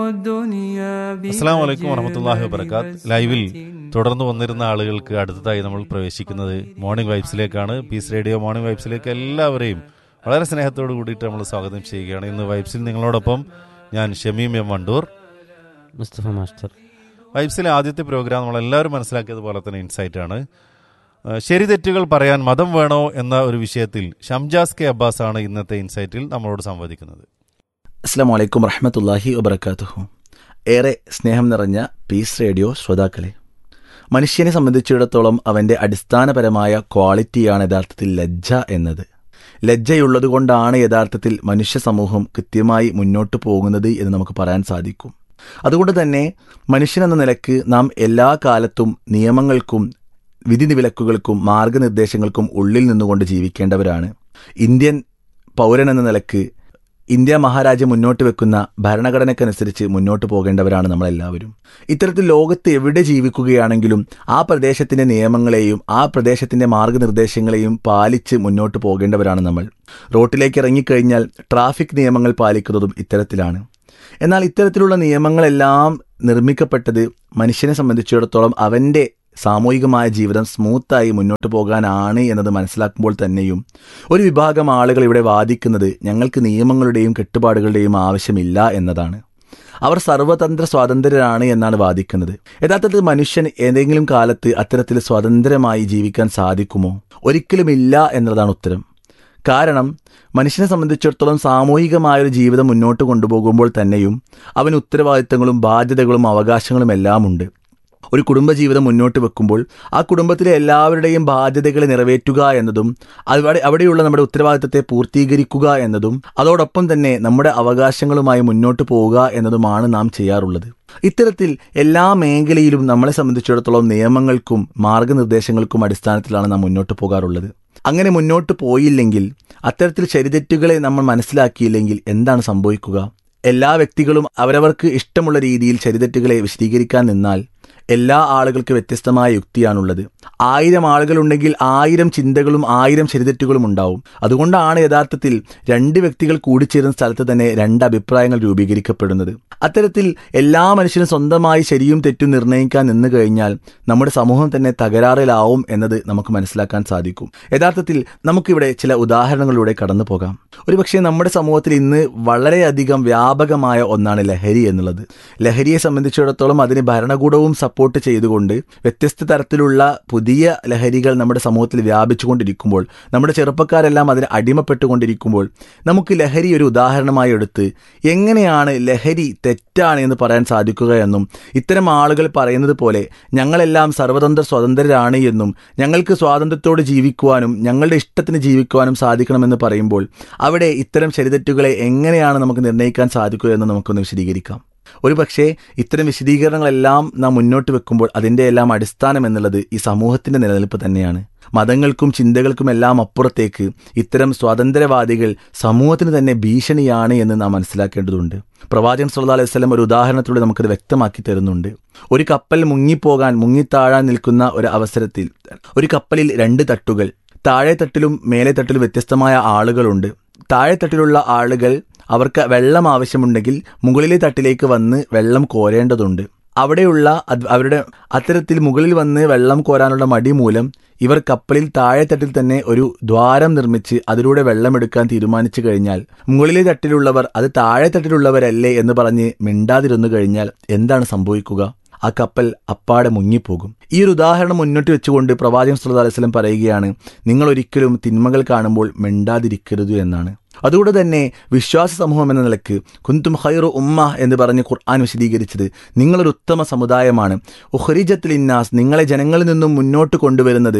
الدنيا അസ്സാം വലൈക്കും വറഹമത്തല്ലാഹി വബർക്കാത്ത് ലൈവിൽ തുടർന്ന് വന്നിരുന്ന ആളുകൾക്ക് അടുത്തതായി നമ്മൾ പ്രവേശിക്കുന്നത് മോർണിംഗ് വൈബ്സിലേക്കാണ് പീസ് റേഡിയോ മോർണിംഗ് വൈബ്സിലേക്ക് എല്ലാവരെയും വളരെ സ്നേഹത്തോട് കൂടിയിട്ട് നമ്മൾ സ്വാഗതം ചെയ്യുകയാണ് ഇന്ന് വൈബ്സിൽ നിങ്ങളോടൊപ്പം ഞാൻ ഷമീം എം വണ്ടൂർ മുസ്തഫ മാസ്റ്റർ വൈബ്സിലെ ആദ്യത്തെ പ്രോഗ്രാം നമ്മളെല്ലാവരും മനസ്സിലാക്കിയതുപോലെ തന്നെ ഇൻസൈറ്റ് ആണ് ഏഹ് ശരി തെറ്റുകൾ പറയാൻ മതം വേണോ എന്ന ഒരു വിഷയത്തിൽ ഷംജാസ് കെ അബ്ബാസ് ആണ് ഇന്നത്തെ ഇൻസൈറ്റിൽ നമ്മളോട് സംവദിക്കുന്നത് അസ്സാം വലൈക്കും വറഹമത്തല്ലാഹി വബർക്കാത്തുഹു ഏറെ സ്നേഹം നിറഞ്ഞ പീസ് റേഡിയോ ശ്രോതാക്കളെ മനുഷ്യനെ സംബന്ധിച്ചിടത്തോളം അവൻ്റെ അടിസ്ഥാനപരമായ ക്വാളിറ്റിയാണ് യഥാർത്ഥത്തിൽ ലജ്ജ എന്നത് ലജ്ജയുള്ളതുകൊണ്ടാണ് യഥാർത്ഥത്തിൽ മനുഷ്യ സമൂഹം കൃത്യമായി മുന്നോട്ട് പോകുന്നത് എന്ന് നമുക്ക് പറയാൻ സാധിക്കും അതുകൊണ്ട് തന്നെ മനുഷ്യനെന്ന നിലക്ക് നാം എല്ലാ കാലത്തും നിയമങ്ങൾക്കും വിധിവിലക്കുകൾക്കും മാർഗനിർദ്ദേശങ്ങൾക്കും ഉള്ളിൽ നിന്നുകൊണ്ട് ജീവിക്കേണ്ടവരാണ് ഇന്ത്യൻ പൗരൻ എന്ന നിലക്ക് ഇന്ത്യ മഹാരാജ്യം മുന്നോട്ട് വെക്കുന്ന ഭരണഘടനയ്ക്കനുസരിച്ച് മുന്നോട്ട് പോകേണ്ടവരാണ് നമ്മളെല്ലാവരും ഇത്തരത്തിൽ ലോകത്ത് എവിടെ ജീവിക്കുകയാണെങ്കിലും ആ പ്രദേശത്തിന്റെ നിയമങ്ങളെയും ആ പ്രദേശത്തിന്റെ മാർഗനിർദ്ദേശങ്ങളെയും പാലിച്ച് മുന്നോട്ട് പോകേണ്ടവരാണ് നമ്മൾ റോട്ടിലേക്ക് ഇറങ്ങിക്കഴിഞ്ഞാൽ ട്രാഫിക് നിയമങ്ങൾ പാലിക്കുന്നതും ഇത്തരത്തിലാണ് എന്നാൽ ഇത്തരത്തിലുള്ള നിയമങ്ങളെല്ലാം നിർമ്മിക്കപ്പെട്ടത് മനുഷ്യനെ സംബന്ധിച്ചിടത്തോളം അവൻ്റെ സാമൂഹികമായ ജീവിതം സ്മൂത്തായി മുന്നോട്ട് പോകാനാണ് എന്നത് മനസ്സിലാക്കുമ്പോൾ തന്നെയും ഒരു വിഭാഗം ആളുകൾ ഇവിടെ വാദിക്കുന്നത് ഞങ്ങൾക്ക് നിയമങ്ങളുടെയും കെട്ടുപാടുകളുടെയും ആവശ്യമില്ല എന്നതാണ് അവർ സർവതന്ത്ര സ്വാതന്ത്ര്യരാണ് എന്നാണ് വാദിക്കുന്നത് യഥാർത്ഥത്തിൽ മനുഷ്യൻ ഏതെങ്കിലും കാലത്ത് അത്തരത്തിൽ സ്വതന്ത്രമായി ജീവിക്കാൻ സാധിക്കുമോ ഒരിക്കലുമില്ല എന്നതാണ് ഉത്തരം കാരണം മനുഷ്യനെ സംബന്ധിച്ചിടത്തോളം സാമൂഹികമായൊരു ജീവിതം മുന്നോട്ട് കൊണ്ടുപോകുമ്പോൾ തന്നെയും അവന് ഉത്തരവാദിത്തങ്ങളും ബാധ്യതകളും അവകാശങ്ങളും എല്ലാം ഉണ്ട് ഒരു കുടുംബജീവിതം മുന്നോട്ട് വെക്കുമ്പോൾ ആ കുടുംബത്തിലെ എല്ലാവരുടെയും ബാധ്യതകളെ നിറവേറ്റുക എന്നതും അവിടെ അവിടെയുള്ള നമ്മുടെ ഉത്തരവാദിത്തത്തെ പൂർത്തീകരിക്കുക എന്നതും അതോടൊപ്പം തന്നെ നമ്മുടെ അവകാശങ്ങളുമായി മുന്നോട്ട് പോവുക എന്നതുമാണ് നാം ചെയ്യാറുള്ളത് ഇത്തരത്തിൽ എല്ലാ മേഖലയിലും നമ്മളെ സംബന്ധിച്ചിടത്തോളം നിയമങ്ങൾക്കും മാർഗനിർദ്ദേശങ്ങൾക്കും അടിസ്ഥാനത്തിലാണ് നാം മുന്നോട്ട് പോകാറുള്ളത് അങ്ങനെ മുന്നോട്ട് പോയില്ലെങ്കിൽ അത്തരത്തിൽ ശരിതെറ്റുകളെ നമ്മൾ മനസ്സിലാക്കിയില്ലെങ്കിൽ എന്താണ് സംഭവിക്കുക എല്ലാ വ്യക്തികളും അവരവർക്ക് ഇഷ്ടമുള്ള രീതിയിൽ ശരിതെറ്റുകളെ വിശദീകരിക്കാൻ നിന്നാൽ എല്ലാ ആളുകൾക്ക് വ്യത്യസ്തമായ യുക്തിയാണുള്ളത് ആയിരം ആളുകളുണ്ടെങ്കിൽ ആയിരം ചിന്തകളും ആയിരം ശരിതെറ്റുകളും ഉണ്ടാവും അതുകൊണ്ടാണ് യഥാർത്ഥത്തിൽ രണ്ട് വ്യക്തികൾ കൂടിച്ചേരുന്ന സ്ഥലത്ത് തന്നെ രണ്ട് അഭിപ്രായങ്ങൾ രൂപീകരിക്കപ്പെടുന്നത് അത്തരത്തിൽ എല്ലാ മനുഷ്യനും സ്വന്തമായി ശരിയും തെറ്റും നിർണ്ണയിക്കാൻ നിന്ന് കഴിഞ്ഞാൽ നമ്മുടെ സമൂഹം തന്നെ തകരാറിലാവും എന്നത് നമുക്ക് മനസ്സിലാക്കാൻ സാധിക്കും യഥാർത്ഥത്തിൽ നമുക്കിവിടെ ചില ഉദാഹരണങ്ങളിലൂടെ കടന്നു പോകാം ഒരുപക്ഷെ നമ്മുടെ സമൂഹത്തിൽ ഇന്ന് വളരെയധികം വ്യാപകമായ ഒന്നാണ് ലഹരി എന്നുള്ളത് ലഹരിയെ സംബന്ധിച്ചിടത്തോളം അതിന് ഭരണകൂടവും സപ്പോർട്ട് ചെയ്തുകൊണ്ട് വ്യത്യസ്ത തരത്തിലുള്ള പുതിയ ലഹരികൾ നമ്മുടെ സമൂഹത്തിൽ വ്യാപിച്ചുകൊണ്ടിരിക്കുമ്പോൾ നമ്മുടെ ചെറുപ്പക്കാരെല്ലാം അതിന് അടിമപ്പെട്ടുകൊണ്ടിരിക്കുമ്പോൾ നമുക്ക് ലഹരി ഒരു ഉദാഹരണമായി എടുത്ത് എങ്ങനെയാണ് ലഹരി തെറ്റാണ് എന്ന് പറയാൻ സാധിക്കുക എന്നും ഇത്തരം ആളുകൾ പറയുന്നത് പോലെ ഞങ്ങളെല്ലാം സർവതന്ത്ര സ്വതന്ത്രരാണ് എന്നും ഞങ്ങൾക്ക് സ്വാതന്ത്ര്യത്തോട് ജീവിക്കുവാനും ഞങ്ങളുടെ ഇഷ്ടത്തിന് ജീവിക്കുവാനും സാധിക്കണമെന്ന് പറയുമ്പോൾ അവിടെ ഇത്തരം ശരിതെറ്റുകളെ എങ്ങനെയാണ് നമുക്ക് നിർണ്ണയിക്കാൻ സാധിക്കുക എന്ന് നമുക്കൊന്ന് വിശദീകരിക്കാം ഒരു പക്ഷേ ഇത്തരം വിശദീകരണങ്ങളെല്ലാം നാം മുന്നോട്ട് വെക്കുമ്പോൾ അതിൻ്റെ എല്ലാം അടിസ്ഥാനം എന്നുള്ളത് ഈ സമൂഹത്തിൻ്റെ നിലനിൽപ്പ് തന്നെയാണ് മതങ്ങൾക്കും ചിന്തകൾക്കും എല്ലാം അപ്പുറത്തേക്ക് ഇത്തരം സ്വാതന്ത്ര്യവാദികൾ സമൂഹത്തിന് തന്നെ ഭീഷണിയാണ് എന്ന് നാം മനസ്സിലാക്കേണ്ടതുണ്ട് പ്രവാചകൻ സല്ലാ അലൈഹി സ്വലം ഒരു ഉദാഹരണത്തിലൂടെ നമുക്കത് വ്യക്തമാക്കി തരുന്നുണ്ട് ഒരു കപ്പൽ മുങ്ങിപ്പോകാൻ മുങ്ങിത്താഴാൻ നിൽക്കുന്ന ഒരു അവസരത്തിൽ ഒരു കപ്പലിൽ രണ്ട് തട്ടുകൾ താഴെ തട്ടിലും മേലെ തട്ടിലും വ്യത്യസ്തമായ ആളുകളുണ്ട് താഴെ തട്ടിലുള്ള ആളുകൾ അവർക്ക് വെള്ളം ആവശ്യമുണ്ടെങ്കിൽ മുകളിലെ തട്ടിലേക്ക് വന്ന് വെള്ളം കോരേണ്ടതുണ്ട് അവിടെയുള്ള അവരുടെ അത്തരത്തിൽ മുകളിൽ വന്ന് വെള്ളം കോരാനുള്ള മടി മൂലം ഇവർ കപ്പലിൽ താഴെത്തട്ടിൽ തന്നെ ഒരു ദ്വാരം നിർമ്മിച്ച് അതിലൂടെ വെള്ളമെടുക്കാൻ തീരുമാനിച്ചു കഴിഞ്ഞാൽ മുകളിലെ തട്ടിലുള്ളവർ അത് താഴെത്തട്ടിലുള്ളവരല്ലേ എന്ന് പറഞ്ഞ് മിണ്ടാതിരുന്നു കഴിഞ്ഞാൽ എന്താണ് സംഭവിക്കുക ആ കപ്പൽ അപ്പാടെ മുങ്ങിപ്പോകും ഈ ഒരു ഉദാഹരണം മുന്നോട്ട് വെച്ചുകൊണ്ട് പ്രവാചകൻ സുല്ലാ അലൈവലം പറയുകയാണ് നിങ്ങൾ ഒരിക്കലും തിന്മകൾ കാണുമ്പോൾ മിണ്ടാതിരിക്കരുത് എന്നാണ് അതുകൊണ്ട് തന്നെ വിശ്വാസ സമൂഹം എന്ന നിലക്ക് കുന്തും ഹൈറു ഉമ്മ എന്ന് പറഞ്ഞ് ഖുർആൻ വിശദീകരിച്ചത് നിങ്ങളൊരു ഉത്തമ സമുദായമാണ് ഉഹ്രിജത്തിൽ ഇന്നാസ് നിങ്ങളെ ജനങ്ങളിൽ നിന്നും മുന്നോട്ട് കൊണ്ടുവരുന്നത്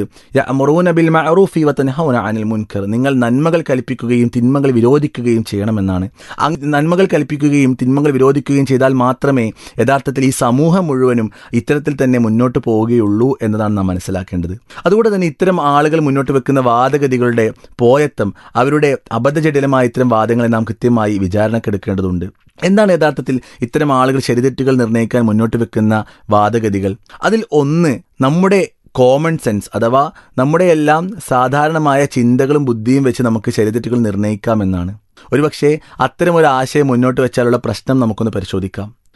ബിൽ മഅറൂഫി വതൻഹൗന അനിൽ മുൻകർ നിങ്ങൾ നന്മകൾ കൽപ്പിക്കുകയും തിന്മകൾ വിരോധിക്കുകയും ചെയ്യണമെന്നാണ് നന്മകൾ കൽപ്പിക്കുകയും തിന്മകൾ വിരോധിക്കുകയും ചെയ്താൽ മാത്രമേ യഥാർത്ഥത്തിൽ ഈ സമൂഹം മുഴുവനും ഇത്തരത്തിൽ തന്നെ മുന്നോട്ട് പോവുകയുള്ളൂ എന്നതാണ് നാം മനസ്സിലാക്കേണ്ടത് അതുകൊണ്ട് തന്നെ ഇത്തരം ആളുകൾ മുന്നോട്ട് വെക്കുന്ന വാദഗതികളുടെ പോയത്തം അവരുടെ അബദ്ധജടിലമായ ഇത്തരം വാദങ്ങളെ നാം കൃത്യമായി വിചാരണക്കെടുക്കേണ്ടതുണ്ട് എന്താണ് യഥാർത്ഥത്തിൽ ഇത്തരം ആളുകൾ ശരിതെറ്റുകൾ നിർണ്ണയിക്കാൻ മുന്നോട്ട് വെക്കുന്ന വാദഗതികൾ അതിൽ ഒന്ന് നമ്മുടെ കോമൺ സെൻസ് അഥവാ നമ്മുടെ എല്ലാം സാധാരണമായ ചിന്തകളും ബുദ്ധിയും വെച്ച് നമുക്ക് ശരിതെറ്റുകൾ നിർണ്ണയിക്കാമെന്നാണ് ഒരുപക്ഷെ അത്തരം ഒരു ആശയം മുന്നോട്ട് വെച്ചാലുള്ള പ്രശ്നം നമുക്കൊന്ന് പരിശോധിക്കാം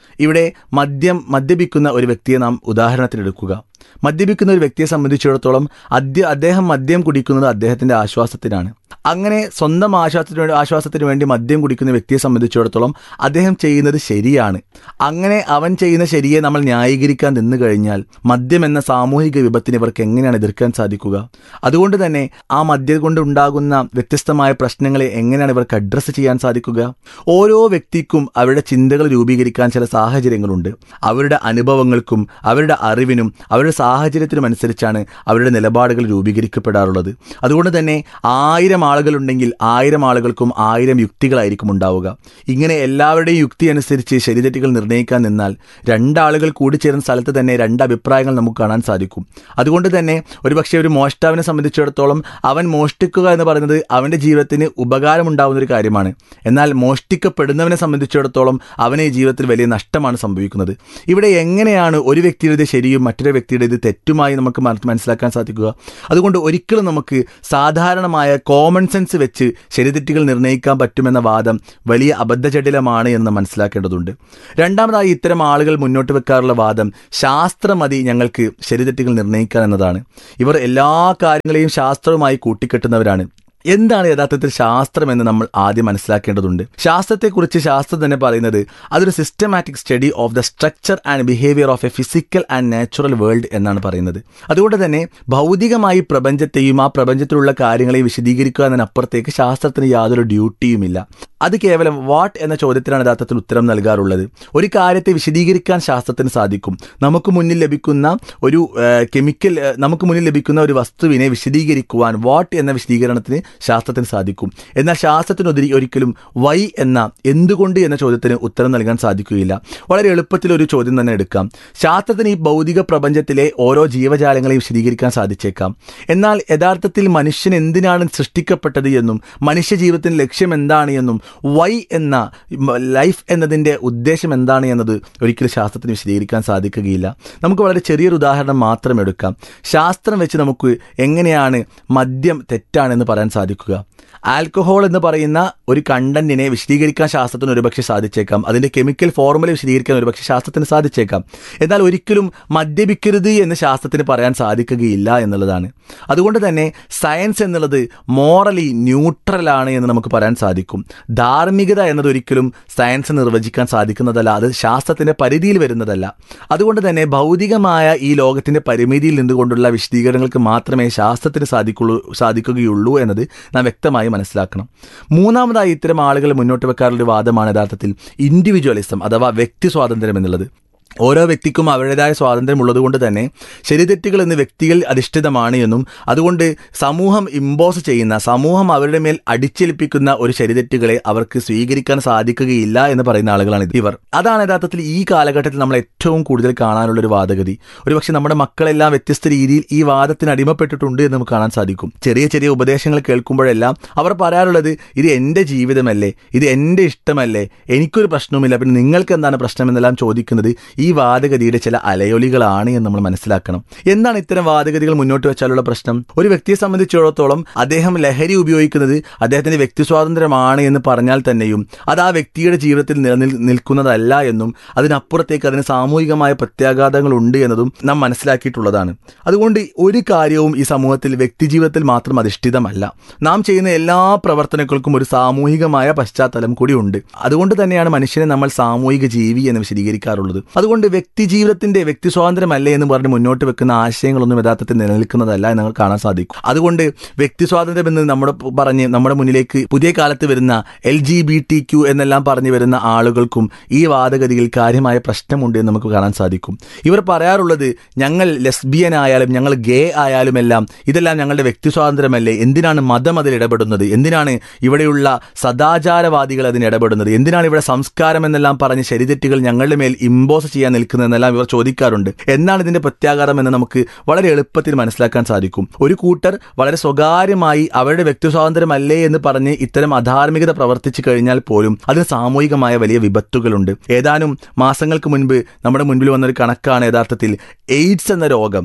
ഇവിടെ മദ്യം മദ്യപിക്കുന്ന ഒരു വ്യക്തിയെ നാം ഉദാഹരണത്തിനെടുക്കുക മദ്യപിക്കുന്ന ഒരു വ്യക്തിയെ സംബന്ധിച്ചിടത്തോളം അദ്യ അദ്ദേഹം മദ്യം കുടിക്കുന്നത് അദ്ദേഹത്തിന്റെ ആശ്വാസത്തിനാണ് അങ്ങനെ സ്വന്തം ആശ്വാസത്തിന് വേണ്ടി ആശ്വാസത്തിന് വേണ്ടി മദ്യം കുടിക്കുന്ന വ്യക്തിയെ സംബന്ധിച്ചിടത്തോളം അദ്ദേഹം ചെയ്യുന്നത് ശരിയാണ് അങ്ങനെ അവൻ ചെയ്യുന്ന ശരിയെ നമ്മൾ ന്യായീകരിക്കാൻ നിന്നു കഴിഞ്ഞാൽ മദ്യം എന്ന സാമൂഹിക വിപത്തിനെ ഇവർക്ക് എങ്ങനെയാണ് എതിർക്കാൻ സാധിക്കുക അതുകൊണ്ട് തന്നെ ആ മദ്യം കൊണ്ട് ഉണ്ടാകുന്ന വ്യത്യസ്തമായ പ്രശ്നങ്ങളെ എങ്ങനെയാണ് ഇവർക്ക് അഡ്രസ്സ് ചെയ്യാൻ സാധിക്കുക ഓരോ വ്യക്തിക്കും അവരുടെ ചിന്തകൾ രൂപീകരിക്കാൻ ചില സാഹചര്യങ്ങളുണ്ട് അവരുടെ അനുഭവങ്ങൾക്കും അവരുടെ അറിവിനും അവരുടെ സാഹചര്യത്തിനും അനുസരിച്ചാണ് അവരുടെ നിലപാടുകൾ രൂപീകരിക്കപ്പെടാറുള്ളത് അതുകൊണ്ട് തന്നെ ആയിരം ആളുകളുണ്ടെങ്കിൽ ആയിരം ആളുകൾക്കും ആയിരം യുക്തികളായിരിക്കും ഉണ്ടാവുക ഇങ്ങനെ എല്ലാവരുടെയും യുക്തി അനുസരിച്ച് ശരിതെറ്റുകൾ നിർണ്ണയിക്കാൻ നിന്നാൽ രണ്ടാളുകൾ കൂടിച്ചേരുന്ന സ്ഥലത്ത് തന്നെ രണ്ട് അഭിപ്രായങ്ങൾ നമുക്ക് കാണാൻ സാധിക്കും അതുകൊണ്ട് തന്നെ ഒരുപക്ഷെ ഒരു മോഷ്ടാവിനെ സംബന്ധിച്ചിടത്തോളം അവൻ മോഷ്ടിക്കുക എന്ന് പറയുന്നത് അവൻ്റെ ജീവിതത്തിന് ഉപകാരമുണ്ടാവുന്ന ഒരു കാര്യമാണ് എന്നാൽ മോഷ്ടിക്കപ്പെടുന്നവനെ സംബന്ധിച്ചിടത്തോളം അവനെ ഈ ജീവിതത്തിൽ വലിയ നഷ്ടമാണ് സംഭവിക്കുന്നത് ഇവിടെ എങ്ങനെയാണ് ഒരു വ്യക്തിയുടേത് ശരിയും മറ്റൊരു വ്യക്തിയുടേത് തെറ്റുമായി നമുക്ക് മന- മനസ്സിലാക്കാൻ സാധിക്കുക അതുകൊണ്ട് ഒരിക്കലും നമുക്ക് സാധാരണമായ കോമൺ സെൻസ് വെച്ച് ശരിതെറ്റുകൾ നിർണ്ണയിക്കാൻ പറ്റുമെന്ന വാദം വലിയ അബദ്ധജടിലമാണ് എന്ന് മനസ്സിലാക്കേണ്ടതുണ്ട് രണ്ടാമതായി ഇത്തരം ആളുകൾ മുന്നോട്ട് വെക്കാറുള്ള വാദം ശാസ്ത്രമതി ഞങ്ങൾക്ക് ശരിതെറ്റുകൾ നിർണ്ണയിക്കാൻ എന്നതാണ് ഇവർ എല്ലാ കാര്യങ്ങളെയും ശാസ്ത്രവുമായി കൂട്ടിക്കെട്ടുന്നവരാണ് എന്താണ് യഥാർത്ഥത്തിൽ ശാസ്ത്രം എന്ന് നമ്മൾ ആദ്യം മനസ്സിലാക്കേണ്ടതുണ്ട് ശാസ്ത്രത്തെക്കുറിച്ച് ശാസ്ത്രം തന്നെ പറയുന്നത് അതൊരു systematic study of the structure and behaviour of a physical and natural world എന്നാണ് പറയുന്നത് അതുകൊണ്ട് തന്നെ ഭൗതികമായി പ്രപഞ്ചത്തെയും ആ പ്രപഞ്ചത്തിലുള്ള കാര്യങ്ങളെയും വിശദീകരിക്കുക എന്നതിനപ്പുറത്തേക്ക് ശാസ്ത്രത്തിന് യാതൊരു ഡ്യൂട്ടിയുമില്ല അത് കേവലം വാട്ട് എന്ന ചോദ്യത്തിനാണ് യഥാർത്ഥത്തിൽ ഉത്തരം നൽകാറുള്ളത് ഒരു കാര്യത്തെ വിശദീകരിക്കാൻ ശാസ്ത്രത്തിന് സാധിക്കും നമുക്ക് മുന്നിൽ ലഭിക്കുന്ന ഒരു കെമിക്കൽ നമുക്ക് മുന്നിൽ ലഭിക്കുന്ന ഒരു വസ്തുവിനെ വിശദീകരിക്കുവാൻ വാട്ട് എന്ന വിശദീകരണത്തിന് ശാസ്ത്രത്തിന് സാധിക്കും എന്നാൽ ശാസ്ത്രത്തിന് ഒതിരി ഒരിക്കലും വൈ എന്ന എന്തുകൊണ്ട് എന്ന ചോദ്യത്തിന് ഉത്തരം നൽകാൻ സാധിക്കുകയില്ല വളരെ എളുപ്പത്തിൽ ഒരു ചോദ്യം തന്നെ എടുക്കാം ശാസ്ത്രത്തിന് ഈ ഭൗതിക പ്രപഞ്ചത്തിലെ ഓരോ ജീവജാലങ്ങളെയും വിശദീകരിക്കാൻ സാധിച്ചേക്കാം എന്നാൽ യഥാർത്ഥത്തിൽ മനുഷ്യൻ എന്തിനാണ് സൃഷ്ടിക്കപ്പെട്ടത് എന്നും മനുഷ്യ ജീവിതത്തിന് ലക്ഷ്യം എന്താണ് എന്നും വൈ എന്ന ലൈഫ് എന്നതിൻ്റെ ഉദ്ദേശം എന്താണ് എന്നത് ഒരിക്കലും ശാസ്ത്രത്തിന് വിശദീകരിക്കാൻ സാധിക്കുകയില്ല നമുക്ക് വളരെ ചെറിയൊരു ഉദാഹരണം മാത്രം എടുക്കാം ശാസ്ത്രം വെച്ച് നമുക്ക് എങ്ങനെയാണ് മദ്യം തെറ്റാണെന്ന് പറയാൻ സാധിക്കുക ആൽക്കഹോൾ എന്ന് പറയുന്ന ഒരു കണ്ടന്റിനെ വിശദീകരിക്കാൻ ശാസ്ത്രത്തിന് ഒരുപക്ഷെ സാധിച്ചേക്കാം അതിന്റെ കെമിക്കൽ ഫോർമുല വിശദീകരിക്കാൻ ഒരുപക്ഷെ ശാസ്ത്രത്തിന് സാധിച്ചേക്കാം എന്നാൽ ഒരിക്കലും മദ്യപിക്കരുത് എന്ന് ശാസ്ത്രത്തിന് പറയാൻ സാധിക്കുകയില്ല എന്നുള്ളതാണ് അതുകൊണ്ട് തന്നെ സയൻസ് എന്നുള്ളത് മോറലി ന്യൂട്രലാണ് എന്ന് നമുക്ക് പറയാൻ സാധിക്കും ധാർമ്മികത എന്നത് ഒരിക്കലും സയൻസ് നിർവചിക്കാൻ സാധിക്കുന്നതല്ല അത് ശാസ്ത്രത്തിന്റെ പരിധിയിൽ വരുന്നതല്ല അതുകൊണ്ട് തന്നെ ഭൗതികമായ ഈ ലോകത്തിന്റെ പരിമിതിയിൽ നിന്നുകൊണ്ടുള്ള വിശദീകരണങ്ങൾക്ക് മാത്രമേ ശാസ്ത്രത്തിന് സാധിക്കുള്ളൂ സാധിക്കുകയുള്ളൂ എന്നത് നാം വ്യക്തമായി മനസ്സിലാക്കണം മൂന്നാമതായി ഇത്തരം ആളുകൾ മുന്നോട്ട് വെക്കാറുള്ള ഒരു വാദമാണ് യഥാർത്ഥത്തിൽ ഇൻഡിവിജ്വലിസം അഥവാ വ്യക്തി സ്വാതന്ത്ര്യം എന്നുള്ളത് ഓരോ വ്യക്തിക്കും അവരുടേതായ സ്വാതന്ത്ര്യം ഉള്ളതുകൊണ്ട് തന്നെ ശരിതെറ്റുകൾ എന്ന് വ്യക്തികൾ അധിഷ്ഠിതമാണ് എന്നും അതുകൊണ്ട് സമൂഹം ഇമ്പോസ് ചെയ്യുന്ന സമൂഹം അവരുടെ മേൽ അടിച്ചേൽപ്പിക്കുന്ന ഒരു ശരിതെറ്റുകളെ അവർക്ക് സ്വീകരിക്കാൻ സാധിക്കുകയില്ല എന്ന് പറയുന്ന ആളുകളാണ് ഇവർ അതാണ് യഥാർത്ഥത്തിൽ ഈ കാലഘട്ടത്തിൽ നമ്മൾ ഏറ്റവും കൂടുതൽ കാണാനുള്ള ഒരു വാദഗതി ഒരുപക്ഷെ നമ്മുടെ മക്കളെല്ലാം വ്യത്യസ്ത രീതിയിൽ ഈ വാദത്തിന് അടിമപ്പെട്ടിട്ടുണ്ട് എന്ന് നമുക്ക് കാണാൻ സാധിക്കും ചെറിയ ചെറിയ ഉപദേശങ്ങൾ കേൾക്കുമ്പോഴെല്ലാം അവർ പറയാറുള്ളത് ഇത് എൻ്റെ ജീവിതമല്ലേ ഇത് എൻ്റെ ഇഷ്ടമല്ലേ എനിക്കൊരു പ്രശ്നവുമില്ല പിന്നെ നിങ്ങൾക്ക് എന്താണ് പ്രശ്നം എന്നെല്ലാം ചോദിക്കുന്നത് ഈ വാദഗതിയുടെ ചില അലയൊലികളാണ് എന്ന് നമ്മൾ മനസ്സിലാക്കണം എന്താണ് ഇത്തരം വാദഗതികൾ മുന്നോട്ട് വെച്ചാലുള്ള പ്രശ്നം ഒരു വ്യക്തിയെ സംബന്ധിച്ചിടത്തോളം അദ്ദേഹം ലഹരി ഉപയോഗിക്കുന്നത് അദ്ദേഹത്തിന്റെ വ്യക്തി സ്വാതന്ത്ര്യമാണ് എന്ന് പറഞ്ഞാൽ തന്നെയും അത് ആ വ്യക്തിയുടെ ജീവിതത്തിൽ നിലനിൽ നിൽക്കുന്നതല്ല എന്നും അതിനപ്പുറത്തേക്ക് അതിന് സാമൂഹികമായ പ്രത്യാഘാതങ്ങൾ ഉണ്ട് എന്നതും നാം മനസ്സിലാക്കിയിട്ടുള്ളതാണ് അതുകൊണ്ട് ഒരു കാര്യവും ഈ സമൂഹത്തിൽ വ്യക്തിജീവിതത്തിൽ മാത്രം അധിഷ്ഠിതമല്ല നാം ചെയ്യുന്ന എല്ലാ പ്രവർത്തനങ്ങൾക്കും ഒരു സാമൂഹികമായ പശ്ചാത്തലം കൂടി ഉണ്ട് അതുകൊണ്ട് തന്നെയാണ് മനുഷ്യനെ നമ്മൾ സാമൂഹിക ജീവി എന്ന് വിശദീകരിക്കാറുള്ളത് അതുകൊണ്ട് വ്യക്തി ജീവിതത്തിന്റെ വ്യക്തി സ്വാതന്ത്ര്യമല്ലേ എന്ന് പറഞ്ഞ് മുന്നോട്ട് വെക്കുന്ന ആശയങ്ങളൊന്നും യഥാർത്ഥത്തിൽ നിലനിൽക്കുന്നതല്ല എന്ന് നമുക്ക് കാണാൻ സാധിക്കും അതുകൊണ്ട് വ്യക്തി സ്വാതന്ത്ര്യം എന്ന് നമ്മുടെ പറഞ്ഞ് നമ്മുടെ മുന്നിലേക്ക് പുതിയ കാലത്ത് വരുന്ന L G B T Q എന്നെല്ലാം പറഞ്ഞു വരുന്ന ആളുകൾക്കും ഈ വാദഗതിയിൽ കാര്യമായ പ്രശ്നമുണ്ട് എന്ന് നമുക്ക് കാണാൻ സാധിക്കും ഇവർ പറയാറുള്ളത് ഞങ്ങൾ ലെസ്ബിയൻ ആയാലും ഞങ്ങൾ ഗേ ആയാലും എല്ലാം ഇതെല്ലാം ഞങ്ങളുടെ വ്യക്തി സ്വാതന്ത്ര്യമല്ലേ എന്തിനാണ് മതം അതിൽ ഇടപെടുന്നത് എന്തിനാണ് ഇവിടെയുള്ള സദാചാരവാദികൾ അതിന് ഇടപെടുന്നത് എന്തിനാണ് ഇവിടെ സംസ്കാരം എന്നെല്ലാം പറഞ്ഞ് ശരിതെറ്റുകൾ ഞങ്ങളുടെ മേൽ ഇമ്പോസ് ചെയ്യാൻ നിൽക്കുന്നതെന്നെല്ലാം ഇവർ ചോദിക്കാറുണ്ട് എന്നാണ് ഇതിന്റെ പ്രത്യാഘാതം എന്ന് നമുക്ക് വളരെ എളുപ്പത്തിൽ മനസ്സിലാക്കാൻ സാധിക്കും ഒരു കൂട്ടർ വളരെ സ്വകാര്യമായി അവരുടെ വ്യക്തി സ്വാതന്ത്ര്യമല്ലേ എന്ന് പറഞ്ഞ് ഇത്തരം അധാർമികത പ്രവർത്തിച്ചു കഴിഞ്ഞാൽ പോലും അതിന് സാമൂഹികമായ വലിയ വിപത്തുകളുണ്ട് ഏതാനും മാസങ്ങൾക്ക് മുൻപ് നമ്മുടെ മുൻപിൽ വന്നൊരു കണക്കാണ് യഥാർത്ഥത്തിൽ എയ്ഡ്സ് എന്ന രോഗം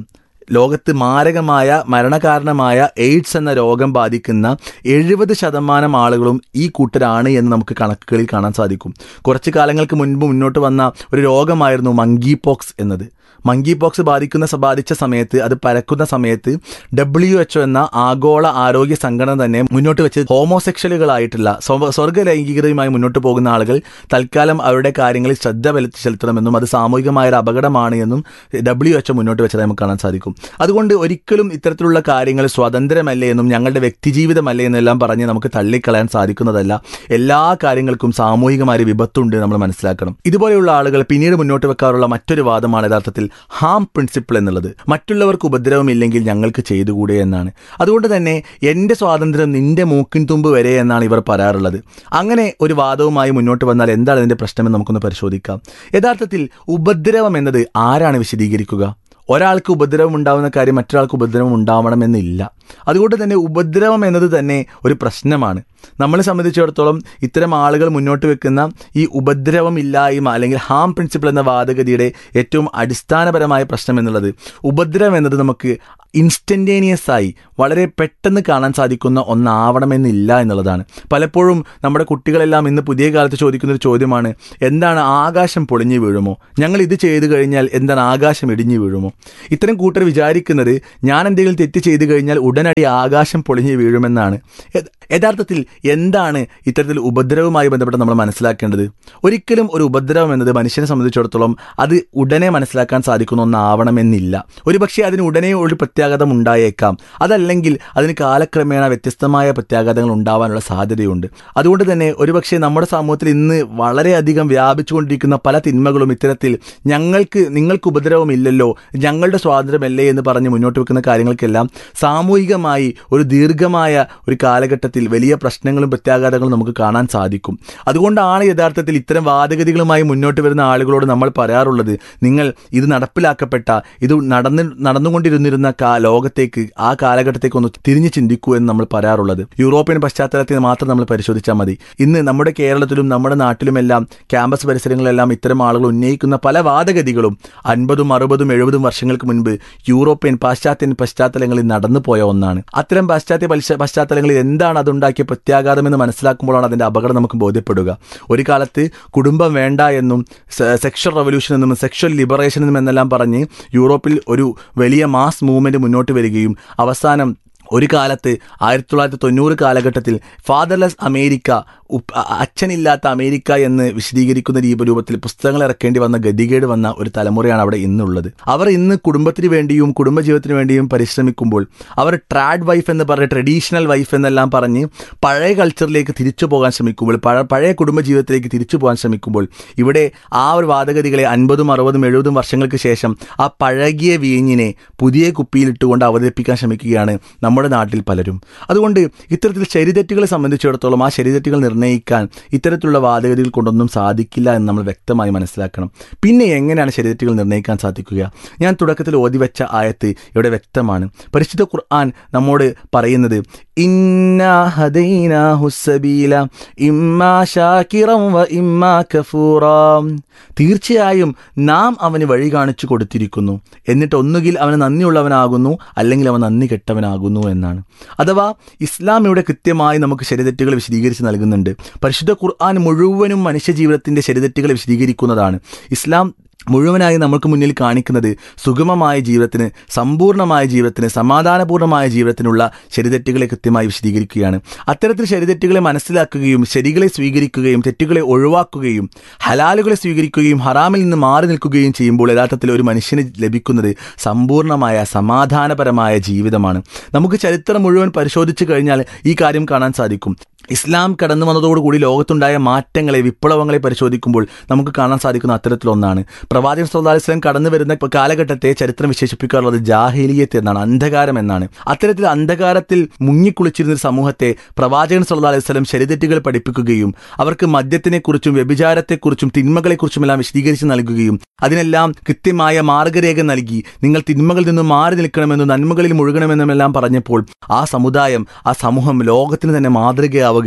ലോകത്ത് മാരകമായ മരണകാരണമായ എയ്ഡ്സ് എന്ന രോഗം ബാധിക്കുന്ന എഴുപത് ശതമാനം ആളുകളും ഈ കൂട്ടരാണ് എന്ന് നമുക്ക് കണക്കുകളിൽ കാണാൻ സാധിക്കും കുറച്ച് കാലങ്ങൾക്ക് മുൻപ് മുന്നോട്ട് വന്ന ഒരു രോഗമായിരുന്നു മങ്കി പോക്സ് എന്നത് മങ്കി പോക്സ് ബാധിക്കുന്ന സ- ബാധിച്ച സമയത്ത് അത് പരക്കുന്ന സമയത്ത് ഡബ്ല്യു എച്ച് എന്ന ആഗോള ആരോഗ്യ സംഘടന തന്നെ മുന്നോട്ട് വെച്ച് ഹോമോസെക്ഷലുകളായിട്ടുള്ള സ്വ- സ്വർഗ്ഗ ലൈംഗികതയുമായി മുന്നോട്ട് പോകുന്ന ആളുകൾ തൽക്കാലം അവരുടെ കാര്യങ്ങളിൽ ശ്രദ്ധ വെലുത്തി ചെലുത്തണമെന്നും അത് സാമൂഹികമായ ഒരു അപകടമാണ് എന്നും ഡബ്ല്യു എച്ച് മുന്നോട്ട് വെച്ചതായി നമുക്ക് കാണാൻ സാധിക്കും അതുകൊണ്ട് ഒരിക്കലും ഇത്തരത്തിലുള്ള കാര്യങ്ങൾ സ്വതന്ത്രമല്ലേ എന്നും ഞങ്ങളുടെ വ്യക്തിജീവിതമല്ലേ എന്നെല്ലാം പറഞ്ഞ് നമുക്ക് തള്ളിക്കളയാൻ സാധിക്കുന്നതല്ല എല്ലാ കാര്യങ്ങൾക്കും സാമൂഹികമായ ഒരു വിപത്തുണ്ട് നമ്മൾ മനസ്സിലാക്കണം ഇതുപോലെയുള്ള ആളുകൾ പിന്നീട് മുന്നോട്ട് വെക്കാറുള്ള മറ്റൊരു വാദമാണ് യഥാർത്ഥത്തിൽ ഹാം പ്രിൻസിപ്പിൾ എന്നുള്ളത് മറ്റുള്ളവർക്ക് ഉപദ്രവമില്ലെങ്കിൽ ഞങ്ങൾക്ക് ചെയ്തുകൂടെ എന്നാണ് അതുകൊണ്ട് തന്നെ എൻ്റെ സ്വാതന്ത്ര്യം നിന്റെ മൂക്കിൻ തുമ്പ് വരെ എന്നാണ് ഇവർ പറയാറുള്ളത് അങ്ങനെ ഒരു വാദവുമായി മുന്നോട്ട് വന്നാൽ എന്താണ് ഇതിന്റെ പ്രശ്നമെന്ന് നമുക്കൊന്ന് പരിശോധിക്കാം യഥാർത്ഥത്തിൽ ഉപദ്രവം എന്നത് ആരാണ് വിശദീകരിക്കുക ഒരാൾക്ക് ഉപദ്രവം ഉണ്ടാവുന്ന കാര്യം മറ്റൊരാൾക്ക് ഉപദ്രവം ഉണ്ടാവണമെന്നില്ല അതുകൊണ്ട് തന്നെ ഉപദ്രവം എന്നത് തന്നെ ഒരു പ്രശ്നമാണ് നമ്മളെ സംബന്ധിച്ചിടത്തോളം ഇത്തരം ആളുകൾ മുന്നോട്ട് വെക്കുന്ന ഈ ഉപദ്രവം ഇല്ലായ്മ അല്ലെങ്കിൽ ഹാം പ്രിൻസിപ്പിൾ എന്ന വാദഗതിയുടെ ഏറ്റവും അടിസ്ഥാനപരമായ പ്രശ്നം എന്നുള്ളത് ഉപദ്രവം എന്നത് നമുക്ക് ഇൻസ്റ്റന്റേനിയസ് ആയി വളരെ പെട്ടെന്ന് കാണാൻ സാധിക്കുന്ന ഒന്നാവണമെന്നില്ല എന്നുള്ളതാണ് പലപ്പോഴും നമ്മുടെ കുട്ടികളെല്ലാം ഇന്ന് പുതിയ കാലത്ത് ചോദിക്കുന്ന ഒരു ചോദ്യമാണ് എന്താണ് ആകാശം പൊളിഞ്ഞു വീഴുമോ ഞങ്ങൾ ഇത് ചെയ്തു കഴിഞ്ഞാൽ എന്താണ് ആകാശം ഇടിഞ്ഞു വീഴുമോ ഇത്തരം കൂട്ടർ വിചാരിക്കുന്നത് ഞാൻ എന്തെങ്കിലും തെറ്റ് ചെയ്തു കഴിഞ്ഞാൽ ഉടനടി ആകാശം പൊളിഞ്ഞു വീഴുമെന്നാണ് യഥ- യഥാർത്ഥത്തിൽ എന്താണ് ഇത്തരത്തിൽ ഉപദ്രവവുമായി ബന്ധപ്പെട്ട് നമ്മൾ മനസ്സിലാക്കേണ്ടത് ഒരിക്കലും ഒരു ഉപദ്രവം എന്നത് മനുഷ്യനെ സംബന്ധിച്ചിടത്തോളം അത് ഉടനെ മനസ്സിലാക്കാൻ സാധിക്കുന്ന ഒന്നാവണമെന്നില്ല ഒരുപക്ഷെ അതിന് ഉടനെ ഒരു പ്രത്യാഘാതം ഉണ്ടായേക്കാം അതല്ലെങ്കിൽ അതിന് കാലക്രമേണ വ്യത്യസ്തമായ പ്രത്യാഘാതങ്ങൾ ഉണ്ടാവാനുള്ള സാധ്യതയുണ്ട് അതുകൊണ്ട് തന്നെ ഒരുപക്ഷെ നമ്മുടെ സമൂഹത്തിൽ ഇന്ന് വളരെയധികം വ്യാപിച്ചുകൊണ്ടിരിക്കുന്ന പല തിന്മകളും ഇത്തരത്തിൽ ഞങ്ങൾക്ക് നിങ്ങൾക്ക് ഉപദ്രവമില്ലല്ലോ ഞങ്ങളുടെ സ്വാതന്ത്ര്യമല്ലേ എന്ന് പറഞ്ഞ് മുന്നോട്ട് വെക്കുന്ന കാര്യങ്ങൾക്കെല്ലാം സാമൂഹികമായി ഒരു ദീർഘമായ ഒരു കാലഘട്ടത്തിൽ വലിയ പ്രശ്നങ്ങളും പ്രത്യാഘാതങ്ങളും നമുക്ക് കാണാൻ സാധിക്കും അതുകൊണ്ടാണ് യഥാർത്ഥത്തിൽ ഇത്തരം വാദഗതികളുമായി മുന്നോട്ട് വരുന്ന ആളുകളോട് നമ്മൾ പറയാറുള്ളത് നിങ്ങൾ ഇത് നടപ്പിലാക്കപ്പെട്ട ഇത് നടന്ന് നടന്നുകൊണ്ടിരുന്നിരുന്ന കാ ലോകത്തേക്ക് ആ കാലഘട്ടത്തേക്ക് ഒന്ന് തിരിഞ്ഞു ചിന്തിക്കൂ എന്ന് നമ്മൾ പറയാറുള്ളത് യൂറോപ്യൻ പശ്ചാത്തലത്തിൽ മാത്രം നമ്മൾ പരിശോധിച്ചാൽ മതി ഇന്ന് നമ്മുടെ കേരളത്തിലും നമ്മുടെ നാട്ടിലുമെല്ലാം ക്യാമ്പസ് പരിസരങ്ങളിലെല്ലാം ഇത്തരം ആളുകൾ ഉന്നയിക്കുന്ന പല വാദഗതികളും അൻപതും അറുപതും എഴുപതും വർഷങ്ങൾക്ക് മുൻപ് യൂറോപ്യൻ പാശ്ചാത്യൻ പശ്ചാത്തലങ്ങളിൽ നടന്നു പോയ ഒന്നാണ് അത്തരം പാശ്ചാത്യ പശ്ച- പശ്ചാത്തലങ്ങളിൽ എന്താണ് അതുണ്ടാക്കിയ പ്രത്യാഘാതം എന്ന് മനസ്സിലാക്കുമ്പോഴാണ് അതിന്റെ അപകടം നമുക്ക് ബോധ്യപ്പെടുക ഒരു കാലത്ത് കുടുംബം വേണ്ട എന്നും സെക്ഷൽ റവല്യൂഷൻ എന്നും സെക്ഷൽ ലിബറേഷൻ എന്നും എന്നെല്ലാം പറഞ്ഞ് യൂറോപ്പിൽ ഒരു വലിയ മാസ് മൂവ്മെന്റ് മുന്നോട്ട് വരികയും അവസാനം ഒരു കാലത്ത് ആയിരത്തി തൊള്ളായിരത്തി തൊണ്ണൂറ് കാലഘട്ടത്തിൽ ഫാദർലെസ് അമേരിക്ക ഉപ്പ് അ- അച്ഛനില്ലാത്ത അമേരിക്ക എന്ന് വിശദീകരിക്കുന്ന രീപ രൂപത്തിൽ പുസ്തകങ്ങൾ ഇറക്കേണ്ടി വന്ന ഗതികേട് വന്ന ഒരു തലമുറയാണ് അവിടെ ഇന്നുള്ളത് അവർ ഇന്ന് കുടുംബത്തിന് വേണ്ടിയും കുടുംബജീവിതത്തിന് വേണ്ടിയും പരിശ്രമിക്കുമ്പോൾ അവർ ട്രാഡ് വൈഫ് എന്ന് പറഞ്ഞ ട്രഡീഷണൽ വൈഫ് എന്നെല്ലാം പറഞ്ഞ് പഴയ കൾച്ചറിലേക്ക് തിരിച്ചു പോകാൻ ശ്രമിക്കുമ്പോൾ പഴ- പഴയ കുടുംബജീവിതത്തിലേക്ക് തിരിച്ചു പോകാൻ ശ്രമിക്കുമ്പോൾ ഇവിടെ ആ ഒരു വാദഗതികളെ അൻപതും അറുപതും എഴുപതും വർഷങ്ങൾക്ക് ശേഷം ആ പഴകിയ വീഞ്ഞിനെ പുതിയ കുപ്പിയിലിട്ടുകൊണ്ട് അവതരിപ്പിക്കാൻ ശ്രമിക്കുകയാണ് നമ്മുടെ നാട്ടിൽ പലരും അതുകൊണ്ട് ഇത്തരത്തിൽ ശരിതെറ്റുകളെ സംബന്ധിച്ചിടത്തോളം ആ ശരിതെറ്റുകൾ നിർണ്ണയിക്കാൻ ഇത്തരത്തിലുള്ള വാദഗതികൾ കൊണ്ടൊന്നും സാധിക്കില്ല എന്ന് നമ്മൾ വ്യക്തമായി മനസ്സിലാക്കണം പിന്നെ എങ്ങനെയാണ് ശരിതെറ്റുകൾ നിർണ്ണയിക്കാൻ സാധിക്കുക ഞാൻ തുടക്കത്തിൽ ഓതിവെച്ച ആയത്ത് ഇവിടെ വ്യക്തമാണ് പരിശുദ്ധ ഖുർആൻ നമ്മോട് പറയുന്നത് ഇന്നാ ഹദൈനാഹു സബീല ഇമ്മാ ശാകിറൻ വ ഇമ്മാ കഫൂറാ തീർച്ചയായും നാം അവന് വഴി കാണിച്ചു കൊടുത്തിരിക്കുന്നു എന്നിട്ട് ഒന്നുകിൽ അവന് നന്ദിയുള്ളവനാകുന്നു അല്ലെങ്കിൽ അവൻ നന്ദി കെട്ടവനാകുന്നു എന്നാണ് അഥവാ ഇസ്ലാം ഇവിടെ കൃത്യമായി നമുക്ക് ശരിതെറ്റുകൾ വിശദീകരിച്ച് നൽകുന്നുണ്ട് പരിശുദ്ധ ഖുർആൻ മുഴുവനും മനുഷ്യജീവിതത്തിന്റെ ശരിതെറ്റുകൾ വിശദീകരിക്കുന്നതാണ് ഇസ്ലാം മുഴുവനായി നമുക്ക് മുന്നിൽ കാണിക്കുന്നത് സുഗമമായ ജീവിതത്തിന് സമ്പൂർണ്ണമായ ജീവിതത്തിന് സമാധാനപൂർണ്ണമായ ജീവിതത്തിനുള്ള ശരിതെറ്റുകളെ കൃത്യമായി വിശദീകരിക്കുകയാണ് അത്തരത്തിൽ ശരിതെറ്റുകളെ മനസ്സിലാക്കുകയും ശരികളെ സ്വീകരിക്കുകയും തെറ്റുകളെ ഒഴിവാക്കുകയും ഹലാലുകളെ സ്വീകരിക്കുകയും ഹറാമിൽ നിന്ന് മാറി നിൽക്കുകയും ചെയ്യുമ്പോൾ യഥാർത്ഥത്തിൽ ഒരു മനുഷ്യന് ലഭിക്കുന്നത് സമ്പൂർണ്ണമായ സമാധാനപരമായ ജീവിതമാണ് നമുക്ക് ചരിത്രം മുഴുവൻ പരിശോധിച്ചു കഴിഞ്ഞാൽ ഈ കാര്യം കാണാൻ സാധിക്കും ഇസ്ലാം കടന്നു വന്നതോടുകൂടി ലോകത്തുണ്ടായ മാറ്റങ്ങളെ വിപ്ലവങ്ങളെ പരിശോധിക്കുമ്പോൾ നമുക്ക് കാണാൻ സാധിക്കുന്ന അത്തരത്തിലൊന്നാണ് പ്രവാചകൻ സല്ലല്ലാഹു അലൈഹി വസല്ലം കടന്നു വരുന്ന കാലഘട്ടത്തെ ചരിത്രം വിശേഷിപ്പിക്കാറുള്ളത് ജാഹിലിയത്ത് എന്നാണ് അന്ധകാരം എന്നാണ് അത്തരത്തിൽ അന്ധകാരത്തിൽ മുങ്ങിക്കുളിച്ചിരുന്ന ഒരു സമൂഹത്തെ പ്രവാചകൻ സല്ലല്ലാഹു അലൈഹി വസല്ലം ശരിതെറ്റുകൾ പഠിപ്പിക്കുകയും അവർക്ക് മദ്യത്തിനെക്കുറിച്ചും വ്യഭിചാരത്തെക്കുറിച്ചും തിന്മകളെക്കുറിച്ചുമെല്ലാം വിശദീകരിച്ച് നൽകുകയും അതിനെല്ലാം കൃത്യമായ മാർഗരേഖ നൽകി നിങ്ങൾ തിന്മകളിൽ നിന്ന് മാറി നിൽക്കണമെന്നും നന്മകളിൽ മുഴുകണമെന്നുമെല്ലാം പറഞ്ഞപ്പോൾ ആ സമുദായം ആ സമൂഹം ലോകത്തിന് തന്നെ മാതൃകയാവുകയും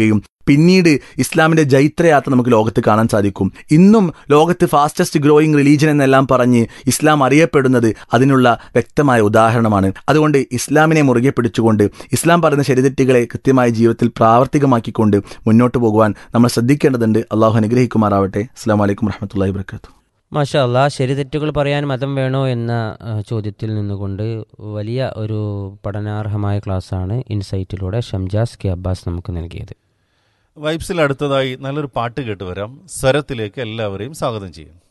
പിന്നീട് ഇസ്ലാമിന്റെ ജൈത്രയാത്ര നമുക്ക് ലോകത്ത് കാണാൻ സാധിക്കും ഇന്നും ലോകത്ത് ഫാസ്റ്റസ്റ്റ് ഗ്രോയിങ് റിലീജൻ എന്നെല്ലാം പറഞ്ഞ് ഇസ്ലാം അറിയപ്പെടുന്നത് അതിനുള്ള വ്യക്തമായ ഉദാഹരണമാണ് അതുകൊണ്ട് ഇസ്ലാമിനെ മുറുകെ പിടിച്ചുകൊണ്ട് ഇസ്ലാം പറയുന്ന ശരിതെറ്റുകളെ കൃത്യമായ ജീവിതത്തിൽ പ്രാവർത്തികമാക്കിക്കൊണ്ട് മുന്നോട്ട് പോകുവാൻ നമ്മൾ ശ്രദ്ധിക്കേണ്ടതുണ്ട് അള്ളാഹു അനുഗ്രഹിക്കുമാറാവട്ടെ അസ്സാം വലൈക്കും വറഹമത്തല്ലാ വാബർക്കാത്തു മാഷാ അല്ലാ ശരി തെറ്റുകൾ പറയാൻ മതം വേണോ എന്ന ആ, ചോദ്യത്തിൽ നിന്നുകൊണ്ട് വലിയ ഒരു പഠനാർഹമായ ക്ലാസ്സാണ് ഇൻസൈറ്റിലൂടെ ഷംജാസ് കെ അബ്ബാസ് നമുക്ക് നൽകിയത് വൈബ്സിൽ അടുത്തതായി നല്ലൊരു പാട്ട് കേട്ട് വരാം സ്വരത്തിലേക്ക് എല്ലാവരെയും സ്വാഗതം ചെയ്യും